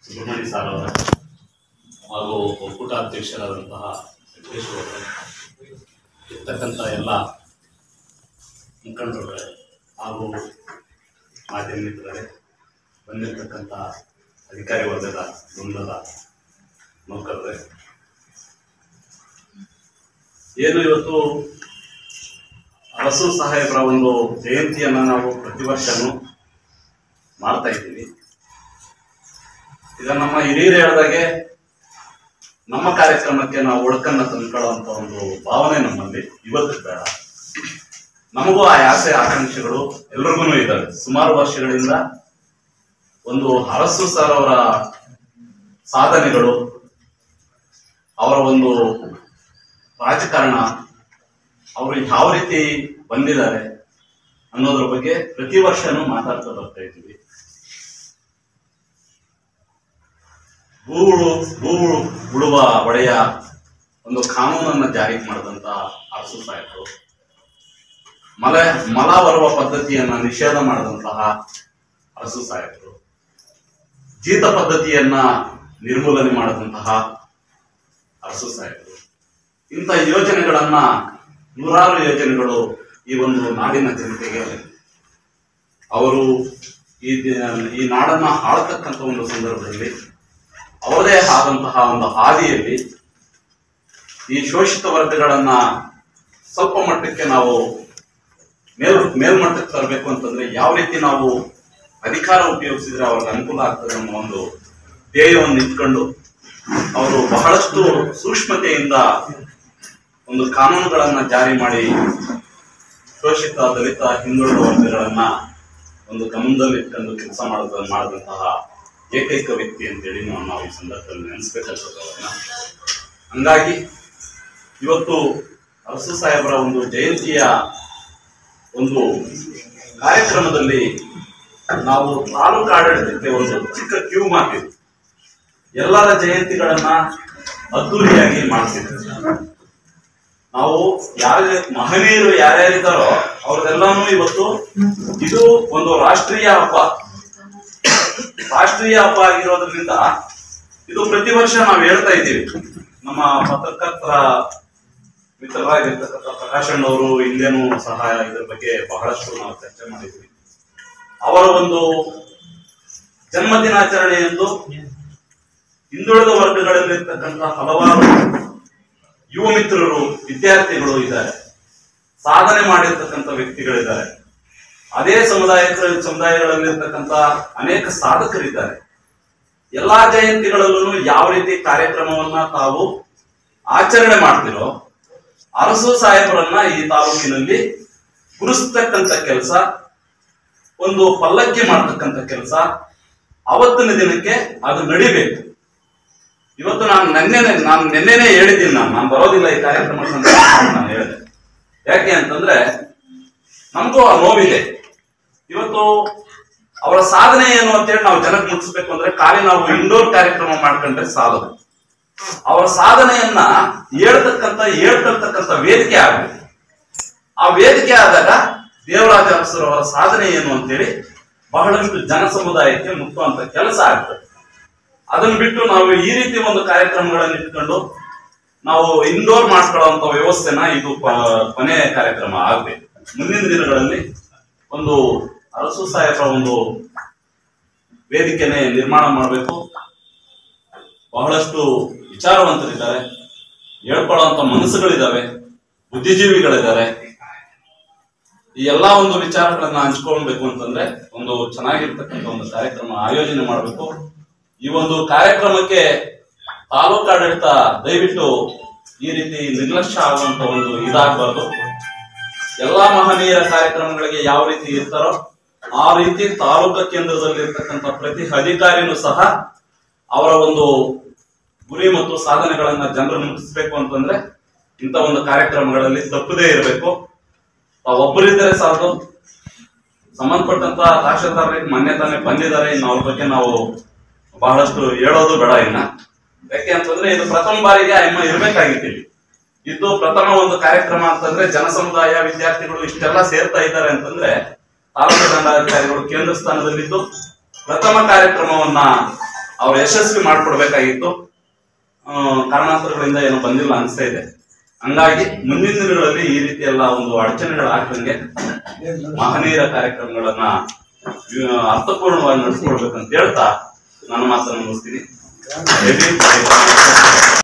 Subrahmanya sir ಅವರ ಹಾಗೂ ಒಕ್ಕೂಟ ಅಧ್ಯಕ್ಷರಾದಂತಹ ವೆಂಕಟೇಶ್ವರ ಅವರೇ, ಇರ್ತಕ್ಕಂಥ ಎಲ್ಲ ಮುಖಂಡರುಗಳೇ ಹಾಗೂ ಮಾಧ್ಯಮ ಮಿತ್ರರೇ ಬಂದಿರತಕ್ಕಂಥ ಅಧಿಕಾರಿ ವರ್ಗದ ವೃಂದದ ನೌಕರರೇ ಏನು ಇವತ್ತು ಅರಸು ಸಾಹೇಬರ ಒಂದು ಜಯಂತಿಯನ್ನು ನಾವು ಪ್ರತಿ ವರ್ಷನೂ ಮಾಡ್ತಾ ಇದ್ದೀವಿ ಈಗ ನಮ್ಮ ಹಿರಿಯರು ಹೇಳಿದಾಗೆ ನಮ್ಮ ಕಾರ್ಯಕ್ರಮಕ್ಕೆ ನಾವು ಒಳಕನ್ನ ತಂದ್ಕೊಳ್ಳುವಂತ ಒಂದು ಭಾವನೆ ನಮ್ಮಲ್ಲಿ ಇವತ್ತು ಬೇಡ ನಮಗೂ ಆ ಆಸೆ ಆಕಾಂಕ್ಷೆಗಳು ಎಲ್ರಿಗೂ ಇದ್ದಾವೆ ಸುಮಾರು ವರ್ಷಗಳಿಂದ ಒಂದು ಅರಸು ಸರ್ ಅವರ ಸಾಧನೆಗಳು ಅವರ ಒಂದು ರಾಜಕಾರಣ ಅವರು ಯಾವ ರೀತಿ ಬಂದಿದ್ದಾರೆ ಅನ್ನೋದ್ರ ಬಗ್ಗೆ ಪ್ರತಿ ವರ್ಷನೂ ಮಾತಾಡ್ತಾ ಬರ್ತಾ ಇದ್ದೀವಿ ಭೂಳು ಭೂ ಉಳುವ ಒಡೆಯ ಒಂದು ಕಾನೂನನ್ನ ಜಾರಿಗೆ ಮಾಡಿದಂತ ಅರಸು ಸಾಹೇಬರು ಮಲ ಮಲ ಬರುವ ಪದ್ಧತಿಯನ್ನ ನಿಷೇಧ ಮಾಡಿದಂತಹ ಅರಸು ಸಾಹೇಬರು ಜೀತ ಪದ್ಧತಿಯನ್ನ ನಿರ್ಮೂಲನೆ ಮಾಡಿದಂತಹ ಅರಸು ಸಾಹೇಬರು ಇಂಥ ಯೋಜನೆಗಳನ್ನ ನೂರಾರು ಯೋಜನೆಗಳು ಈ ಒಂದು ನಾಡಿನ ಜನತೆಗೆ ಅವರು ಈ ದಿ- ಈ ನಾಡನ್ನ ಆಳ್ತಕ್ಕಂಥ ಒಂದು ಸಂದರ್ಭದಲ್ಲಿ ಅವರದೇ ಆದಂತಹ ಒಂದು ಹಾದಿಯಲ್ಲಿ ಈ ಶೋಷಿತ ವರ್ಗಗಳನ್ನ ಸ್ವಲ್ಪ ಮಟ್ಟಕ್ಕೆ ನಾವು ಮೇಲ್ ಮೇಲ್ಮಟ್ಟಕ್ಕೆ ತರಬೇಕು ಅಂತಂದ್ರೆ ಯಾವ ರೀತಿ ನಾವು ಅಧಿಕಾರ ಉಪಯೋಗಿಸಿದ್ರೆ ಅವ್ರಿಗೆ ಅನುಕೂಲ ಆಗ್ತದೆ ಅನ್ನೋ ಒಂದು ಧ್ಯೇಯವನ್ನು ಇಟ್ಕೊಂಡು ಅವರು ಬಹಳಷ್ಟು ಸೂಕ್ಷ್ಮತೆಯಿಂದ ಒಂದು ಕಾನೂನುಗಳನ್ನ ಜಾರಿ ಮಾಡಿ ಶೋಷಿತ ದಲಿತ ಹಿಂದುಳಿದ ವರ್ಗಗಳನ್ನ ಒಂದು ಗಮನದಲ್ಲಿ ಇಟ್ಕೊಂಡು ಕೆಲಸ ಮಾಡದ ಮಾಡಿದಂತಹ ಏಕೈಕ ವ್ಯಕ್ತಿ ಅಂತೇಳಿ ನಾವು ನಾವು ಈ ಸಂದರ್ಭದಲ್ಲಿ ನೆನೆಸ್ಬೇಕಾಗ್ತದೆ ಅವ್ರನ್ನ ಹಂಗಾಗಿ ಇವತ್ತು ಅರಸು ಸಾಹೇಬರ ಒಂದು ಜಯಂತಿಯ ಒಂದು ಕಾರ್ಯಕ್ರಮದಲ್ಲಿ ನಾವು ತಾಲೂಕು ಆಡಳಿತಕ್ಕೆ ಒಂದು ಚಿಕ್ಕ ಕ್ಯೂ ಮಾಡಿದ್ವಿ ಎಲ್ಲರ ಜಯಂತಿಗಳನ್ನ ಅದ್ದೂರಿಯಾಗಿ ಮಾಡಿಸಿದ್ವಿ ನಾವು ಯಾರ ಮಹನೀಯರು ಯಾರ್ಯಾರಿದ್ದಾರೋ ಅವ್ರದೆಲ್ಲಾನು ಇವತ್ತು ಇದು ಒಂದು ರಾಷ್ಟ್ರೀಯ ಹಬ್ಬ ರಾಷ್ಟ್ರೀಯ ಹಬ್ಬ ಆಗಿರೋದ್ರಿಂದ ಇದು ಪ್ರತಿ ವರ್ಷ ನಾವು ಹೇಳ್ತಾ ಇದ್ದೀವಿ ನಮ್ಮ ಪತ್ರಕರ್ತರ ಮಿತ್ರರಾಗಿರ್ತಕ್ಕಂಥ ಪ್ರಕಾಶ್ ಅಣ್ಣವರು ಹಿಂದೆನೂ ಸಹ ಇದ್ರ ಬಗ್ಗೆ ಬಹಳಷ್ಟು ನಾವು ಚರ್ಚೆ ಮಾಡಿದ್ವಿ ಅವರ ಒಂದು ಜನ್ಮ ದಿನಾಚರಣೆಯಂದು ಹಿಂದುಳಿದ ವರ್ಗಗಳಲ್ಲಿರ್ತಕ್ಕಂಥ ಹಲವಾರು ಯುವ ಮಿತ್ರರು ವಿದ್ಯಾರ್ಥಿಗಳು ಇದ್ದಾರೆ ಸಾಧನೆ ಮಾಡಿರ್ತಕ್ಕಂಥ ವ್ಯಕ್ತಿಗಳಿದ್ದಾರೆ ಅದೇ ಸಮುದಾಯ ಸಮುದಾಯಗಳಲ್ಲಿರ್ತಕ್ಕಂಥ ಅನೇಕ ಸಾಧಕರಿದ್ದಾರೆ ಎಲ್ಲಾ ಜಯಂತಿಗಳಲ್ಲೂ ಯಾವ ರೀತಿ ಕಾರ್ಯಕ್ರಮವನ್ನ ತಾವು ಆಚರಣೆ ಮಾಡ್ತಿರೋ ಅರಸು ಸಾಹೇಬರನ್ನ ಈ ತಾಲೂಕಿನಲ್ಲಿ ಗುರುಸ್ತಕ್ಕಂಥ ಕೆಲಸ ಒಂದು ಪಲ್ಲಕ್ಕಿ ಮಾಡ್ತಕ್ಕಂಥ ಕೆಲಸ ಅವತ್ತಿನ ದಿನಕ್ಕೆ ಅದು ನಡಿಬೇಕು ಇವತ್ತು ನಾನು ನೆನ್ನೆನೆ ನಾನು ನಿನ್ನೆನೆ ಹೇಳಿದ್ದೀನಿ ನಾನು ನಾನು ಬರೋದಿಲ್ಲ ಈ ಕಾರ್ಯಕ್ರಮ ಸಂದರ್ಭದಲ್ಲಿ ನಾನು ಹೇಳಿದೆ ಯಾಕೆ ಅಂತಂದ್ರೆ ನಮಗೂ ಆ ನೋವಿದೆ ಇವತ್ತು ಅವರ ಸಾಧನೆ ಏನು ಅಂತೇಳಿ ನಾವು ಜನಕ್ಕೆ ಮುಟ್ಟಿಸ್ಬೇಕು ಅಂದ್ರೆ ಖಾಲಿ ನಾವು ಇಂಡೋರ್ ಕಾರ್ಯಕ್ರಮ ಮಾಡ್ಕೊಂಡ್ರೆ ಸಾಲದು ಅವರ ಸಾಧನೆಯನ್ನ ಹೇಳ್ತಕ್ಕಂಥ ಹೇಳ್ಕೊಳ್ತಕ್ಕಂಥ ವೇದಿಕೆ ಆಗ್ಬೇಕು ಆ ವೇದಿಕೆ ಆದಾಗ ದೇವರಾಜ ಅರಸರು ಅವರ ಸಾಧನೆ ಏನು ಅಂತೇಳಿ ಬಹಳಷ್ಟು ಜನ ಸಮುದಾಯಕ್ಕೆ ಮುಟ್ಟುವಂತ ಕೆಲಸ ಆಗ್ತದೆ ಅದನ್ನ ಬಿಟ್ಟು ನಾವು ಈ ರೀತಿ ಒಂದು ಕಾರ್ಯಕ್ರಮಗಳನ್ನು ಇಟ್ಕೊಂಡು ನಾವು ಇಂಡೋರ್ ಮಾಡ್ಕೊಳ್ಳುವಂತ ವ್ಯವಸ್ಥೆನ ಇದು ಪ- ಕೊನೆಯ ಕಾರ್ಯಕ್ರಮ ಆಗ್ಬೇಕು ಮುಂದಿನ ದಿನಗಳಲ್ಲಿ ಒಂದು ಅರಸು ಸಾಹೇಬರ ಒಂದು ವೇದಿಕೆನೆ ನಿರ್ಮಾಣ ಮಾಡಬೇಕು ಬಹಳಷ್ಟು ವಿಚಾರವಂತರಿದ್ದಾರೆ ಹೇಳ್ಕೊಳ್ಳುವಂತ ಮನಸ್ಸುಗಳಿದ್ದಾವೆ ಬುದ್ಧಿಜೀವಿಗಳಿದ್ದಾರೆ ಈ ಎಲ್ಲಾ ಒಂದು ವಿಚಾರಗಳನ್ನ ಹಂಚ್ಕೊಳ್ಬೇಕು ಅಂತಂದ್ರೆ ಒಂದು ಚೆನ್ನಾಗಿರ್ತಕ್ಕಂಥ ಒಂದು ಕಾರ್ಯಕ್ರಮ ಆಯೋಜನೆ ಮಾಡಬೇಕು ಈ ಒಂದು ಕಾರ್ಯಕ್ರಮಕ್ಕೆ ತಾಲೂಕು ಆಡಳಿತ ದಯವಿಟ್ಟು ಈ ರೀತಿ ನಿರ್ಲಕ್ಷ್ಯ ಆಗುವಂತ ಒಂದು ಇದಾಗಬಾರ್ದು ಎಲ್ಲಾ ಮಹನೀಯರ ಕಾರ್ಯಕ್ರಮಗಳಿಗೆ ಯಾವ ರೀತಿ ಇರ್ತಾರೋ ಆ ರೀತಿ ತಾಲೂಕು ಕೇಂದ್ರದಲ್ಲಿ ಇರ್ತಕ್ಕಂಥ ಪ್ರತಿ ಅಧಿಕಾರಿನೂ ಸಹ ಅವರ ಒಂದು ಗುರಿ ಮತ್ತು ಸಾಧನೆಗಳನ್ನ ಜನರು ಮುಟ್ಟಿಸ್ಬೇಕು ಅಂತಂದ್ರೆ ಇಂಥ ಒಂದು ಕಾರ್ಯಕ್ರಮಗಳಲ್ಲಿ ತಪ್ಪದೇ ಇರಬೇಕು ಒಬ್ಬರಿದ್ದರೆ ಸಾಕು ಸಂಬಂಧಪಟ್ಟಂತ ತಹಶೀಲ್ದಾರರಿಗೆ ಮೊನ್ನೆ ತಾನೇ ಬಂದಿದ್ದಾರೆ ಇನ್ನು ಅವ್ರ ಬಗ್ಗೆ ನಾವು ಬಹಳಷ್ಟು ಹೇಳೋದು ಬೇಡ ಇನ್ನ ಯಾಕೆ ಅಂತಂದ್ರೆ ಇದು ಪ್ರಥಮ ಬಾರಿಗೆ ಅಮ್ಮ ಇರ್ಬೇಕಾಗಿತ್ತು ಇಲ್ಲಿ ಇದು ಪ್ರಥಮ ಒಂದು ಕಾರ್ಯಕ್ರಮ ಅಂತಂದ್ರೆ ಜನ ಸಮುದಾಯ ವಿದ್ಯಾರ್ಥಿಗಳು ಇಷ್ಟೆಲ್ಲ ಸೇರ್ತಾ ಇದ್ದಾರೆ ಅಂತಂದ್ರೆ ತಾಲೂಕು ದಂಡಾಧಿಕಾರಿಗಳು ಕೇಂದ್ರ ಸ್ಥಾನದಲ್ಲಿದ್ದು ಪ್ರಥಮ ಕಾರ್ಯಕ್ರಮವನ್ನ ಅವ್ರು ಯಶಸ್ವಿ ಮಾಡ್ಕೊಡ್ಬೇಕಾಗಿತ್ತು ಆ, ಕಾರಣಾಂತರಗಳಿಂದ ಏನೋ ಬಂದಿಲ್ಲ ಅನಿಸ್ತಾ ಇದೆ ಹಂಗಾಗಿ ಮುಂದಿನ ದಿನಗಳಲ್ಲಿ ಈ ರೀತಿ ಎಲ್ಲ ಒಂದು ಅಡಚಣೆಗಳು ಆಗ್ದಂಗೆ ಮಹನೀಯರ ಕಾರ್ಯಕ್ರಮಗಳನ್ನ ಆ, ಅರ್ಥಪೂರ್ಣವಾಗಿ ನಡೆಸ್ಕೊಡ್ಬೇಕಂತ ಹೇಳ್ತಾ ನನ್ನ ಮಾತನ್ನು ಮುಗಿಸ್ತೀನಿ ಜೈ ಭೀಮ್, ಜೈ ಭಾರತ್.